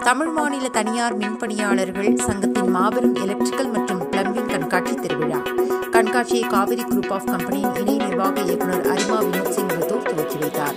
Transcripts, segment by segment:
தமிழ் மாநில தனியார் மின்பணியாளர்கள் சங்கத்தின் மாபெரும் எலக்ட்ரிக்கல் மற்றும் பிளம்பிங் கண்காட்சி திருவிழா கண்காட்சியை காவிரி குரூப் ஆஃப் கம்பெனியின் இணை நிர்வாக இயக்குநர் அரிமா வினோத் சிங் ரத்தோர் துவக்கி வைத்தார்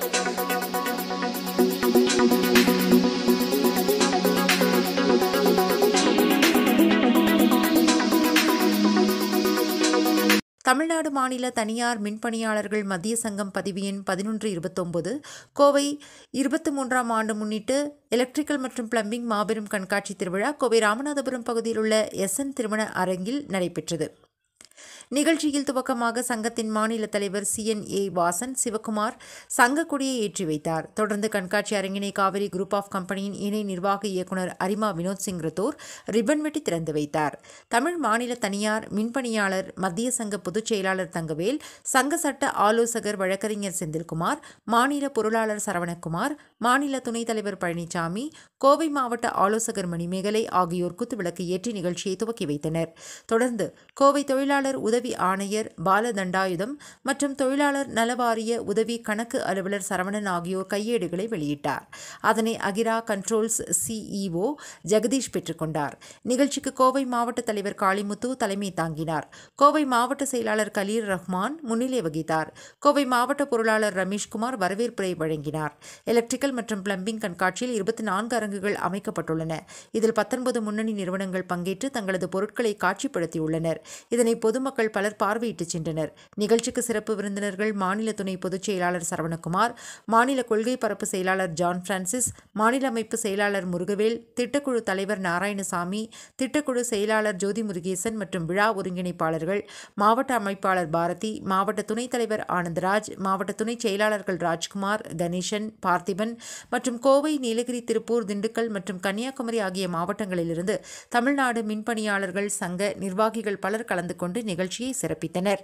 தமிழ்நாடு மாநில தனியார் மின்பணியாளர்கள் மத்திய சங்கம் பதிவு எண் பதினொன்று இருபத்தொன்பது கோவை இருபத்தி மூன்றாம் ஆண்டு முன்னிட்டு எலக்ட்ரிக்கல் மற்றும் பிளம்பிங் மாபெரும் கண்காட்சி திருவிழா கோவை ராமநாதபுரம் பகுதியில் உள்ள எஸ்என் திருமண அரங்கில் நடைபெற்றது நிகழ்ச்சியில் துவக்கமாக சங்கத்தின் மாநில தலைவர் C N A Vasan Sivakumar சங்க கொடியை ஏற்றி வைத்தார் தொடர்ந்து கண்காட்சி அரங்கினை காவிரி குரூப் ஆஃப் கம்பெனியின் இணை நிர்வாக இயக்குநர் அரிமா வினோத் சிங் ரத்தோர் ரிப்பன் வெட்டி திறந்து வைத்தார் தமிழ் மாநில தனியார் மின்பணியாளர் மத்திய சங்க பொதுச் செயலாளர் தங்கவேல் சங்க சட்ட ஆலோசகர் வழக்கறிஞர் செந்தில்குமார் மாநில பொருளாளர் சரவணகுமார் மாநில துணைத் தலைவர் பழனிசாமி கோவை மாவட்ட ஆலோசகர் மணிமேகலை ஆகியோர் குத்துவிளக்கு ஏற்றி நிகழ்ச்சியை துவக்கி வைத்தனர் தொடர்ந்து கோவை தொழிலாளர் உதவி ஆணையர் பாலதண்டாயுதம் மற்றும் தொழிலாளர் நலவாரிய உதவி கணக்கு அலுவலர் சரவணன் ஆகியோர் கையேடுகளை வெளியிட்டார் அதனை அகிரா கண்ட்ரோல்ஸ் சிஇஓ ஜெகதீஷ் பெற்றுக்கொண்டார் நிகழ்ச்சிக்கு கோவை மாவட்ட தலைவர் காளிமுத்து தலைமை தாங்கினார் கோவை மாவட்ட செயலாளர் கலீர் ரஹ்மான் முன்னிலை வகித்தார் கோவை மாவட்ட பொருளாளர் ரமேஷ்குமார் வரவேற்புரை வழங்கினார் எலக்ட்ரிக்கல் மற்றும் பிளம்பிங் கண்காட்சியில் இருபத்தி நான்கு அரங்குகள் அமைக்கப்பட்டுள்ளன இதில் பத்தொன்பது முன்னணி நிறுவனங்கள் பங்கேற்று தங்களது பொருட்களை காட்சிப்படுத்தியுள்ளனர் இதனை பொதுமக்கள் பலர் பார்வையிட்டு சென்றனர் நிகழ்ச்சிக்கு சிறப்பு விருந்தினர்கள் மாநில துணை பொதுச் செயலாளர் சரவணகுமார் மாநில கொள்கை பரப்பு செயலாளர் ஜான் பிரான்சிஸ் மாநில அமைப்பு செயலாளர் முருகவேல் திட்டக்குழு தலைவர் நாராயணசாமி திட்டக்குழு செயலாளர் ஜோதி முருகேசன் மற்றும் விழா ஒருங்கிணைப்பாளர்கள் மாவட்ட அமைப்பாளர் பாரதி மாவட்ட துணைத் தலைவர் ஆனந்தராஜ் மாவட்ட துணை செயலாளர்கள் ராஜ்குமார் கணேசன் பார்த்திபன் மற்றும் கோவை நீலகிரி திருப்பூர் திண்டுக்கல் மற்றும் கன்னியாகுமரி ஆகிய மாவட்டங்களிலிருந்து தமிழ்நாடு மின்பணியாளர்கள் சங்க நிர்வாகிகள் பலர் கலந்து கொண்டு நிகழ்ச்சியை சிறப்பித்தனர்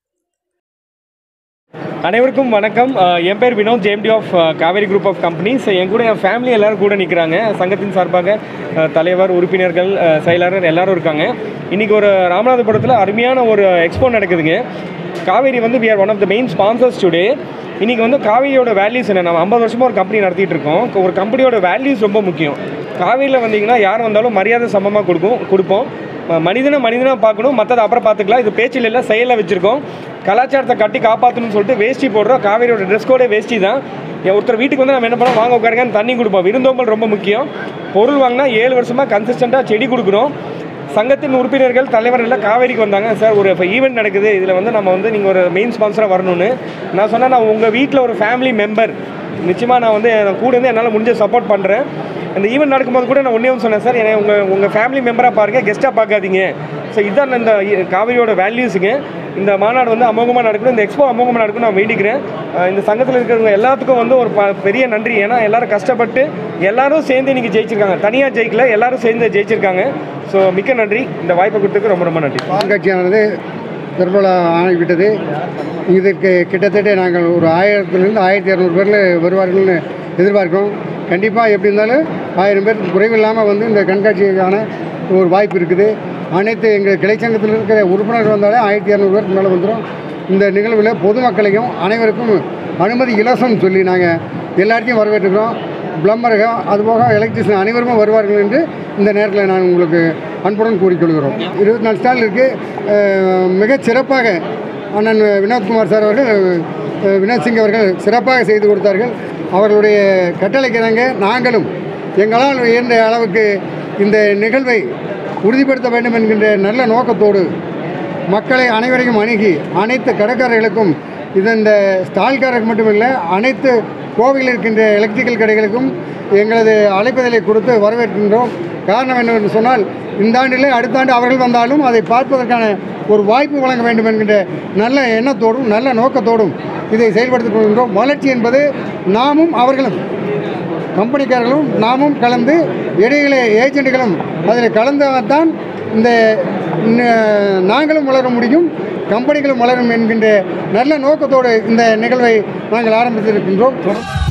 அனைவருக்கும் வணக்கம் அஹ் என் பேர் Vinod JMD of Kaveri group of companies என் கூட என் ஃபேமிலி எல்லாரும் கூட நிற்கிறாங்க சங்கத்தின் சார்பாக அஹ், தலைவர் உறுப்பினர்கள் அஹ், செயலாளர் எல்லாரும் இருக்காங்க இன்றைக்கி ஒரு ராமநாதபுரத்தில் அருமையான ஒரு எக்ஸ்போ நடக்குதுங்க காவேரி வந்து we are one of the main sponsors today இன்றைக்கி வந்து காவேரியோட வேல்யூஸ் என்ன நம்ம ஐம்பது வருஷமாக ஒரு கம்பெனி நடத்திட்டு இருக்கோம் ஒரு கம்பெனியோட வேல்யூஸ் ரொம்ப முக்கியம் காவேரியில் வந்தீங்கன்னா யார் வந்தாலும் மரியாதை சமமாக கொடுக்கும் கொடுப்போம் ம- மனிதனை மனிதனாக பார்க்கணும் மற்றதை அப்புறம் பார்த்துக்கலாம் இது பேச்சில் இல்லை செயலில் வச்சுருக்கோம் கலாச்சாரத்தை கட்டி காப்பாற்றணும்னு சொல்லிட்டு வேஷ்டி போடுறோம் காவேரியோட ட்ரெஸ் கோடே வேஷ்டி தான் என் ஒருத்தர் வீட்டுக்கு வந்து நம்ம என்ன பண்ணோம் வாங்க உட்காருங்கன்னு தண்ணி கொடுப்போம் விருந்தோம்பல் ரொம்ப முக்கியம் பொருள் வாங்கினா ஏழு வருஷமாக கன்சிஸ்டண்ட்டாக செடி கொடுக்குறோம் சங்கத்தின் உறுப்பினர்கள் தலைவர் எல்லாம் காவேரிக்கு வந்தாங்க சார் ஒரு ஈவெண்ட் நடக்குது இதில் வந்து நம்ம வந்து நீங்கள் ஒரு மெயின் ஸ்பான்சராக வரணும்னு நான் சொன்னேன் நான் உங்கள் வீட்டில் ஒரு ஃபேமிலி மெம்பர் நிச்சயமாக நான் வந்து நான் கூட இருந்து என்னால் முடிஞ்ச சப்போர்ட் பண்ணுறேன் அந்த ஈவெண்ட் நடக்கும்போது கூட நான் ஒன்றே ஒன்று சொன்னேன் சார் என்னை உங்கள் உங்கள் ஃபேமிலி மெம்பராக பாருங்கள் கெஸ்ட்டாக பார்க்காதீங்க ஸோ இதுதான் இந்த இ- காவிரியோட வேல்யூஸுங்க இந்த மாநாடு வந்து அமோகமாக நடக்கணும் இந்த எக்ஸ்போ அமோகமாக நடக்கணும் நான் வேண்டிக்கிறேன் அஹ் இந்த சங்கத்தில் இருக்கிறவங்க எல்லாத்துக்கும் வந்து ஒரு ப- பெரிய நன்றி ஏன்னா எல்லாரும் கஷ்டப்பட்டு எல்லாரும் சேர்ந்து இன்னைக்கு ஜெயிச்சிருக்காங்க தனியாக ஜெயிக்கல எல்லாரும் சேர்ந்து ஜெயிச்சிருக்காங்க ஸோ மிக்க நன்றி இந்த வாய்ப்பை கொடுத்ததுக்கு ரொம்ப ரொம்ப நன்றி கட்சியானது பெரும்பால ஆகிவிட்டது இதற்கு கிட்டத்தட்ட நாங்கள் ஒரு ஆயிரத்துலேருந்து ஆயிரத்தி இரநூறு பேரில் வருவார்கள்னு எதிர்பார்க்கிறோம் கண்டிப்பாக எப்படி இருந்தாலும் ஆயிரம் பேர் குறைவில்லாமல் வந்து இந்த கண்காட்சிக்கான ஒரு வாய்ப்பு இருக்குது அனைத்து எங்கள் கிளைச்சங்கத்தில் இருக்கிற உறுப்பினர்கள் வந்தாலே ஆயிரத்தி இரநூறு பேருக்கு மேலே வந்துடும் இந்த நிகழ்வில் பொதுமக்களையும் அனைவருக்கும் அனுமதி இலவசம் சொல்லி நாங்கள் எல்லாத்தையும் வரவேற்றுக்கிறோம் பிளம்பர்கள் அதுபோக எலக்ட்ரிஷியன் அனைவருமே வருவார்கள் என்று இந்த நேரத்தில் நான் உங்களுக்கு அன்புடன் கூறிக்கொள்கிறோம் இருபத்தி நாலு ஸ்டால் இருக்குது மிகச் சிறப்பாக அண்ணன் வினோத்குமார் சார் அவர்கள் அஹ், வினோத் சிங் அவர்கள் சிறப்பாக செய்து கொடுத்தார்கள் அவர்களுடைய கட்டளைக்கிறங்க நாங்களும் எங்களால் இயன்ற அளவுக்கு இந்த நிகழ்வை உறுதிப்படுத்த வேண்டும் என்கின்ற நல்ல நோக்கத்தோடு மக்களை அனைவரையும் அணுகி அனைத்து கடைக்காரர்களுக்கும் இது இந்த ஸ்டால்காரருக்கு மட்டுமில்லை அனைத்து கோவையில் இருக்கின்ற எலக்ட்ரிக்கல் கடைகளுக்கும் எங்களது அழைப்பதலை கொடுத்து வரவேற்கின்றோம் காரணம் என்னவென்று சொன்னால் இந்த ஆண்டிலே அடுத்த ஆண்டு அவர்கள் வந்தாலும் அதை பார்ப்பதற்கான ஒரு வாய்ப்பு வழங்க வேண்டும் என்கின்ற நல்ல எண்ணத்தோடும் நல்ல நோக்கத்தோடும் இதை செயல்படுத்திக் கொள்கின்றோம் வளர்ச்சி என்பது நாமும் அவர்களும் கம்பெனிக்காரர்களும் நாமும் கலந்து இடையிலே ஏஜென்ட்டுகளும் அதில் கலந்தால்தான் இந்த ந- நாங்களும் வளர முடியும் கம்பெனிகளும் வளரும் என்கின்ற நல்ல நோக்கத்தோடு இந்த நிகழ்வை நாங்கள் ஆரம்பித்திருக்கின்றோம்